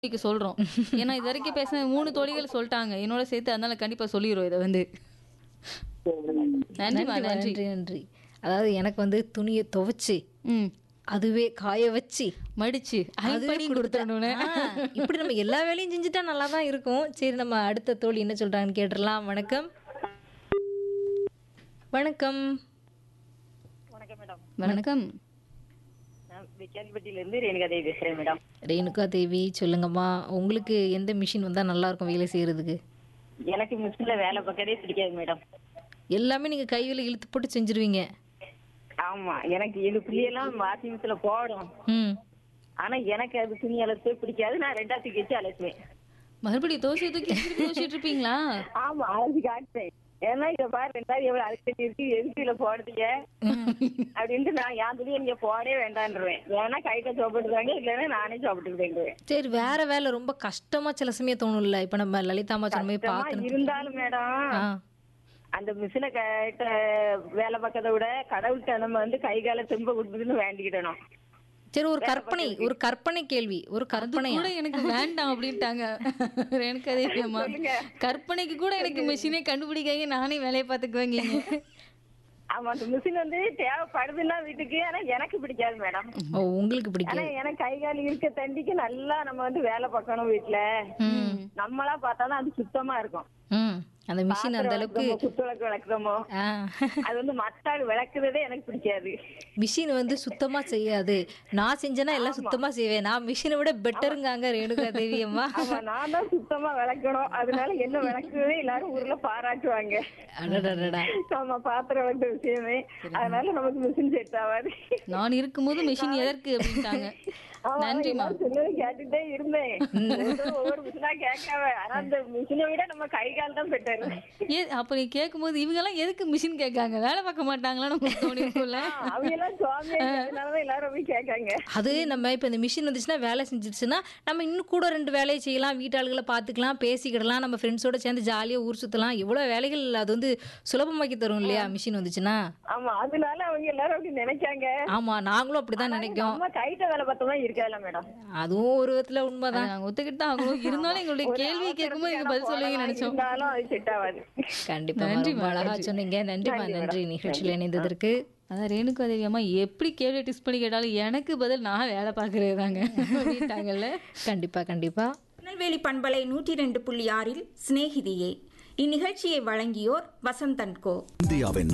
இன்னைக்கு சொல்றோம் ஏன்னா இது வரைக்கும் பேசின மூணு தோழிகள் சொல்லிட்டாங்க என்னோட சேர்த்து அதனால கண்டிப்பா சொல்லிடுறோம் இதை வந்து நன்றிமா நன்றி நன்றி நன்றி நன்றி அதாவது எனக்கு வந்து துணியை துவைச்சு ம் அதுவே காய வச்சு மடிச்சு அதுவே ஐம்படி கொடுத்தா- கொடுத்துடணும்னு ஆ, இப்படி நம்ம எல்லா வேலையும் செஞ்சுட்டா நல்லா தான் இருக்கும் சரி நம்ம அடுத்த தோழி என்ன சொல்றாங்கன்னு கேட்டுடலாம் வணக்கம் வணக்கம் வணக்கம் மேடம் வணக்கம் நான் விக்காலிப்பட்டியில இருந்து ரேணுகா தேவி பேசுறேன் மேடம் ரேணுகா தேவி சொல்லுங்கம்மா உங்களுக்கு எந்த மிஷின் வந்தா நல்லா இருக்கும் வேலை செய்யறதுக்கு எனக்கு மிஷின்ல வேலை பார்க்கறதே பிடிக்காது மேடம் எல்லாமே நீங்க கையில இழுத்து போட்டு செஞ்சிருவீங்க ஆமா எனக்கு இது புள்ளியெல்லாம் வாஷிங் மிஷின்ல போடும் ம் ஆனா எனக்கு அது துணி அலசவே பிடிக்காது நான் ரெண்டா தூக்கி வச்சு அலசுவேன் மறுபடியும் தோசை தூக்கி திருப்பி தோசிட்டு இருப்பீங்களா ஆமா அலசி காட்டுறேன் ஏன்னா இத பாரு ரெண்டாவது எவ்வளவு அலசி இருக்கு எதுக்கு இதுல போடுறீங்க அப்படின்ட்டு நான் என் துணியை நீங்க போடவே வேண்டான்றேன் வேணா கைட்ட சோப்பிட்டுருவாங்க இல்லைன்னா நானே சோப்பிட்டுருவேன் சரி வேற வேலை ரொம்ப கஷ்டமா சில சமயம் தோணும்ல இப்ப நம்ம லலிதாமா சொன்ன மாதிரி கஷ்டமா பாத்திரம் இருந்தாலும் மேடம் ஆ அந்த மிஷினை கிட்ட வேலை பார்க்கறத விட கடவுள்கிட்ட நம்ம வந்து கை கால திரும்ப கொடுத்துன்னு வேண்டிக்கிடணும் சரி ஒரு கற்பனை ஒரு கற்பனை கேள்வி ஒரு கற்பனை கூட எனக்கு வேண்டாம் அப்படின்ட்டாங்க எனக்கு அதே அம்மா கற்பனைக்கு கூட எனக்கு மிஷினே கண்டுபிடிக்காங்க நானே வேலையை பார்த்துக்குவேங்க ஆமா அந்த மிஷின் வந்து தேவைப்படுதுன்னா வீட்டுக்கு ஆனா எனக்கு பிடிக்காது மேடம் ஓ உங்களுக்கு ஆனா பிடிக்கும் எனக்கு கை கால் இருக்க தண்டிக்கு நல்லா நம்ம வந்து வேலை பார்க்கணும் வீட்டுல நம்மளா பார்த்தாதான் அது சுத்தமா இருக்கும் ம் அந்த மிஷின் அந்த அளவுக்கு விளக்குறோமோ, குத்து விளக்கு விளக்குறோமோ ஆ அது வந்து மத்தாள் விளக்குறதே எனக்கு பிடிக்காது மிஷின் வந்து சுத்தமா செய்யாது நான் செஞ்சேன்னா எல்லாம் சுத்தமா செய்வேன் நான் மிஷினை விட பெட்டருங்காங்க ரேணுகா தேவி அம்மா ஆமா நான் தான் சுத்தமா விளக்கணும் அதனால என்ன விளக்குறதே எல்லாரும் ஊர்ல பாராட்டுவாங்க அடடடடா ஆமா பாத்திரம் விளக்குற விஷயமே அதனால நமக்கு மிஷின் செட் ஆகாது நான் இருக்கும்போது மிஷின் எதற்கு அப்படின்ட்டாங்க ஆமா, நன்றிம்மா எல்லாரும் சொன்னதை கேட்டுட்டே இருந்தேன் ஒவ்வொரு- ஒவ்வொரு மிஷினா கேட்காம ஆனா அந்த மிஷினை விட நம்ம கை கால் தான் பெட்டர் ஏ அப்ப நீ கேட்கும்போது இவங்க எல்லாம் எதுக்கு மிஷின் கேட்காங்க வேலை பார்க்க மாட்டாங்களான்னு உங்களுக்கு தோணிருக்கும்ல அவங்க எல்லாம் சுவாமி அதனாலதான் எல்லாரும் போய் கேட்காங்க அது நம்ம இப்போ இந்த மிஷின் வந்துச்சுன்னா வேலை செஞ்சிருச்சுன்னா நம்ம இன்னும் கூட ரெண்டு வேலையை செய்யலாம் வீட்டாளுகளை பார்த்துக்கலாம் பேசிக்கிடலாம் நம்ம ஃப்ரெண்ட்ஸோட சேர்ந்து ஜாலியாக ஊர் சுற்றலாம் எவ்வளோ வேலைகள் அது வந்து சுலபமாக்கி தரும் இல்லையா மிஷின் வந்துச்சுன்னா ஆமா அதனால அவங்க எல்லாரும் அப்படி நினைக்காங்க ஆமாம் நாங்களும் அப்படி தான் நினைக்கோம் நம்ம கைட்ட வேலை பார்த்தோம்னா இருக்காதுல்ல மேடம் அதுவும் ஒரு விதத்தில் உண்மைதான் நாங்க ஒத்துக்கிட்டு தான் ஆகணும் இருந்தாலும் எங்களுடைய கேள்வி கேட்கும்போது எங்க பதில் சொல்லுவீங்கன்னு நினைச்சோம் இருந்தாலும் அது செட் ஆகாது கண்டிப்பா நன்றிம்மா, ரொம்ப அழகா சொன்னீங்க நன்றிமா நன்றி நிகழ்ச்சியில் இணைந்ததற்கு அதான் ரேணுகா தேவி அம்மா எப்படி கேள்வி டிஸ் பண்ணி கேட்டாலும் எனக்கு பதில் நான் வேலை பார்க்கறது தாங்க அப்படின்ட்டாங்கல்ல கண்டிப்பா கண்டிப்பா திருநெல்வேலி பண்பலை நூற்றி ரெண்டு புள்ளி ஆறில் சிநேகிதியே இந்நிகழ்ச்சியை வழங்கியோர் வசந்தன்கோ இந்தியாவின்